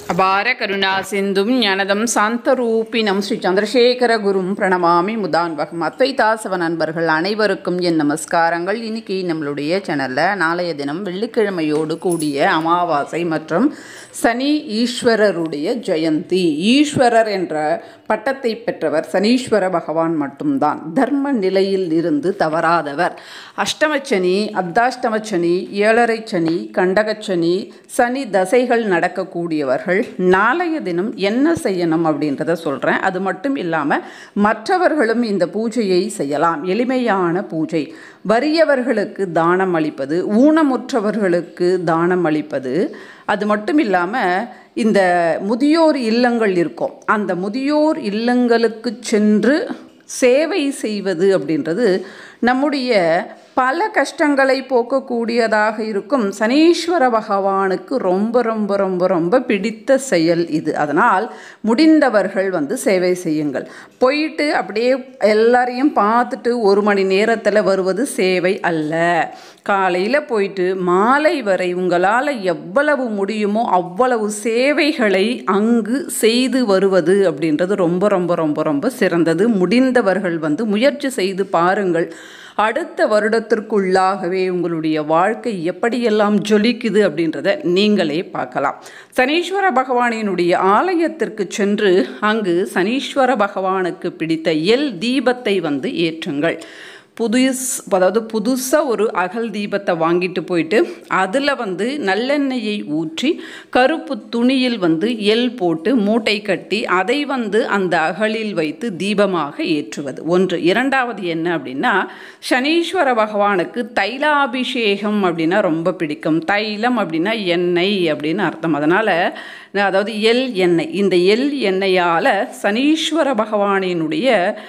அபார கருணா சிந்தும் ஞானதம் சாந்தரூபினம் ஸ்ரீ சந்திரசேகர குரும் பிரணமாமி முதான்வகம் அத்வைதாசவ நண்பர்கள் அனைவருக்கும் என் நமஸ்காரங்கள் இன்னைக்கு நம்மளுடைய சேனலில் நாளைய தினம் வெள்ளிக்கிழமையோடு கூடிய அமாவாசை மற்றும் சனி ஈஸ்வரருடைய ஜெயந்தி ஈஸ்வரர் என்ற பட்டத்தை பெற்றவர் சனீஸ்வர பகவான் மட்டும்தான் தர்ம நிலையில் இருந்து தவறாதவர் அஷ்டமச்சனி அர்த்தாஷ்டமச்சனி ஏழரை சனி கண்டகச்சனி சனி தசைகள் நடக்கக்கூடியவர்கள் நாளைய தினம் என்ன செய்யணும் அப்படின்றத சொல்கிறேன் அது மட்டும் இல்லாமல் மற்றவர்களும் இந்த பூஜையை செய்யலாம் எளிமையான பூஜை வறியவர்களுக்கு தானம் அளிப்பது ஊனமுற்றவர்களுக்கு தானம் அளிப்பது அது மட்டும் இல்லாமல் இந்த முதியோர் இல்லங்கள் இருக்கும் அந்த முதியோர் இல்லங்களுக்கு சென்று சேவை செய்வது அப்படின்றது நம்முடைய பல கஷ்டங்களை போக்கக்கூடியதாக இருக்கும் சனீஸ்வர பகவானுக்கு ரொம்ப ரொம்ப ரொம்ப ரொம்ப பிடித்த செயல் இது அதனால் முடிந்தவர்கள் வந்து சேவை செய்யுங்கள் போயிட்டு அப்படியே எல்லாரையும் பார்த்துட்டு ஒரு மணி நேரத்தில் வருவது சேவை அல்ல காலையில் போயிட்டு மாலை வரை உங்களால் எவ்வளவு முடியுமோ அவ்வளவு சேவைகளை அங்கு செய்து வருவது அப்படின்றது ரொம்ப ரொம்ப ரொம்ப ரொம்ப சிறந்தது முடிந்தவர்கள் வந்து முயற்சி செய்து பாருங்கள் அடுத்த வருடத்திற்குள்ளாகவே உங்களுடைய வாழ்க்கை எப்படியெல்லாம் ஜொலிக்குது அப்படின்றத நீங்களே பார்க்கலாம் சனீஸ்வர பகவானினுடைய ஆலயத்திற்கு சென்று அங்கு சனீஸ்வர பகவானுக்கு பிடித்த எல் தீபத்தை வந்து ஏற்றுங்கள் புதுஸ் அதாவது புதுசாக ஒரு அகல் தீபத்தை வாங்கிட்டு போயிட்டு அதில் வந்து நல்லெண்ணெயை ஊற்றி கருப்பு துணியில் வந்து எல் போட்டு மூட்டை கட்டி அதை வந்து அந்த அகலில் வைத்து தீபமாக ஏற்றுவது ஒன்று இரண்டாவது என்ன அப்படின்னா சனீஸ்வர பகவானுக்கு தைலாபிஷேகம் அப்படின்னா ரொம்ப பிடிக்கும் தைலம் அப்படின்னா எண்ணெய் அப்படின்னு அர்த்தம் அதனால் அதாவது எல் எண்ணெய் இந்த எல் எண்ணெயால் சனீஸ்வர பகவானினுடைய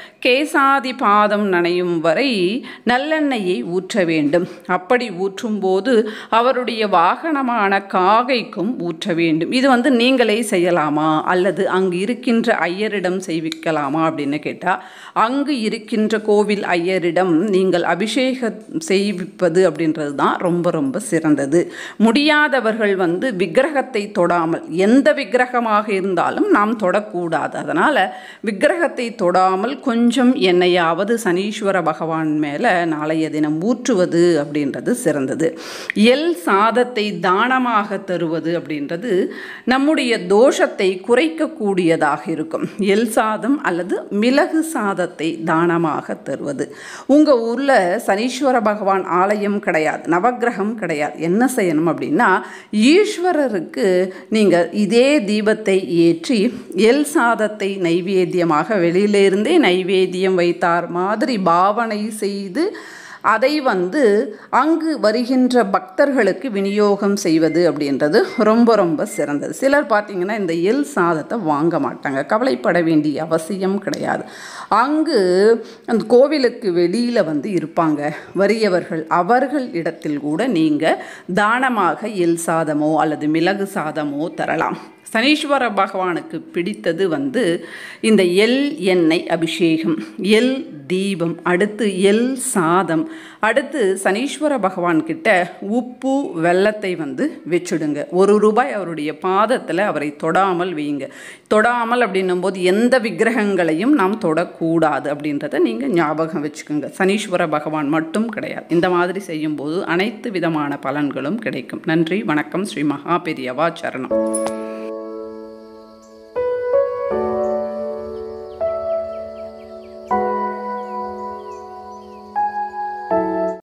கேசாதி பாதம் நனையும் வரை நல்லெண்ணெயை ஊற்ற வேண்டும் அப்படி ஊற்றும்போது அவருடைய வாகனமான காகைக்கும் ஊற்ற வேண்டும் இது வந்து நீங்களே செய்யலாமா அல்லது அங்கு இருக்கின்ற ஐயரிடம் செய்விக்கலாமா அப்படின்னு கேட்டால் அங்கு இருக்கின்ற கோவில் ஐயரிடம் நீங்கள் அபிஷேகம் செய்விப்பது அப்படின்றது தான் ரொம்ப ரொம்ப சிறந்தது முடியாதவர்கள் வந்து விக்கிரகத்தை தொடாமல் எந்த விக்கிரகமாக இருந்தாலும் நாம் தொடக்கூடாது அதனால் விக்கிரகத்தை தொடாமல் கொஞ்சம் எண்ணெயாவது சனீஸ்வர பகவான் மேலே நாளைய தினம் ஊற்றுவது அப்படின்றது சிறந்தது எல் சாதத்தை தானமாக தருவது அப்படின்றது நம்முடைய தோஷத்தை குறைக்கக்கூடியதாக இருக்கும் எல் சாதம் அல்லது மிளகு சாதத்தை தானமாக தருவது உங்கள் ஊரில் சனீஸ்வர பகவான் ஆலயம் கிடையாது நவக்கிரகம் கிடையாது என்ன செய்யணும் அப்படின்னா ஈஸ்வரருக்கு நீங்கள் இதே தீபத்தை ஏற்றி எல் சாதத்தை நைவேத்தியமாக வெளியிலிருந்தே நைவேத்தியம் வைத்தார் மாதிரி பாவனை செய்து அதை வந்து அங்கு வருகின்ற பக்தர்களுக்கு விநியோகம் செய்வது அப்படின்றது ரொம்ப ரொம்ப சிறந்தது சிலர் பார்த்திங்கன்னா இந்த எல் சாதத்தை வாங்க மாட்டாங்க கவலைப்பட வேண்டிய அவசியம் கிடையாது அங்கு அந்த கோவிலுக்கு வெளியில் வந்து இருப்பாங்க வறியவர்கள் அவர்கள் இடத்தில் கூட நீங்கள் தானமாக எல் சாதமோ அல்லது மிளகு சாதமோ தரலாம் சனீஸ்வர பகவானுக்கு பிடித்தது வந்து இந்த எல் எண்ணெய் அபிஷேகம் எல் தீபம் அடுத்து எல் சாதம் அடுத்து சனீஸ்வர பகவான் கிட்ட உப்பு வெள்ளத்தை வந்து வச்சுடுங்க ஒரு ரூபாய் அவருடைய பாதத்தில் அவரை தொடாமல் வையுங்க தொடாமல் அப்படின்னும் போது எந்த விக்கிரகங்களையும் நாம் தொடக்கூடாது அப்படின்றத நீங்கள் ஞாபகம் வச்சுக்கோங்க சனீஸ்வர பகவான் மட்டும் கிடையாது இந்த மாதிரி செய்யும்போது அனைத்து விதமான பலன்களும் கிடைக்கும் நன்றி வணக்கம் ஸ்ரீ மகா பெரியவா சரணம்